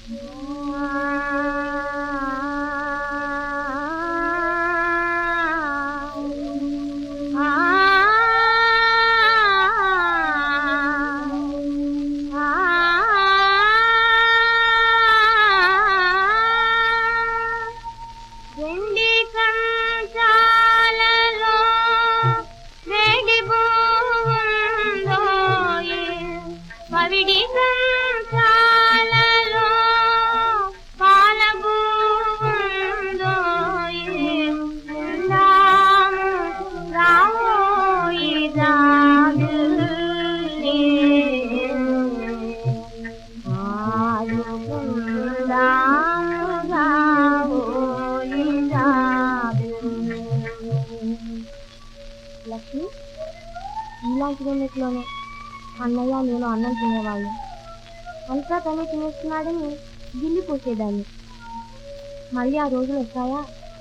వెండి కంచాలలో వేడి పువ్వుందోయి. పవిడి కంచాలలో పాల పువ్వుందోయి. ఉందాము రావోయి జాబిల్లి. ఆడుకుందాము రావోయి జాబిల్లి. లక్ష్మి ఇలాంటి రెండిట్లోనే అన్నయ్య నేను అన్నం తినేవాళ్ళు అంతా తనే తినేస్తున్నాడని గిల్లి పోసేదాన్ని మళ్ళీ ఆ రోజులు వస్తాయా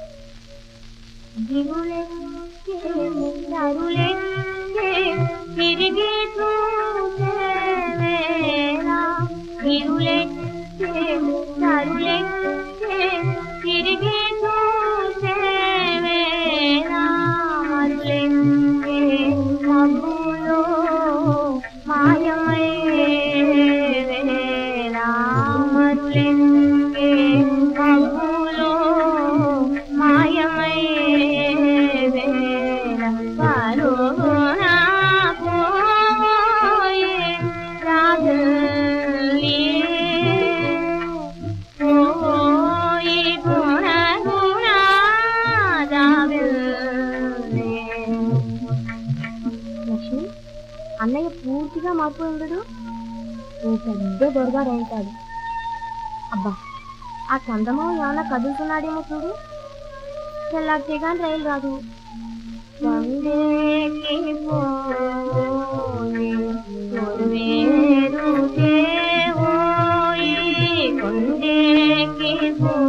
దిగులెక్కే దరులెక్కే తిరిగి చూసే వేళ దిగులెక్కే దరులెక్కే తిరిగి చూసే వేళ మరులెక్కే మబ్బులో మాయమయ్యే వేళ మరులెక్కే మబ్బులో మాయమయ్యే వేళ పరున పోయే రాగలి పోయి గుణ గుణ రాగలి లక్ష్మి అన్నయ్య పూర్తిగా మారిపోయి ఉండడు ఓ పెద్ద దొరగాడు అవుతాడు అబ్బా ఆ చందమామ ఏమన్నా కదులుతున్నాడేమో చూడు తెల్లారితే కానీ రైలు రాదు కొండేకి పోయి కొలువేరు చేవోయి కొండేకి పోయి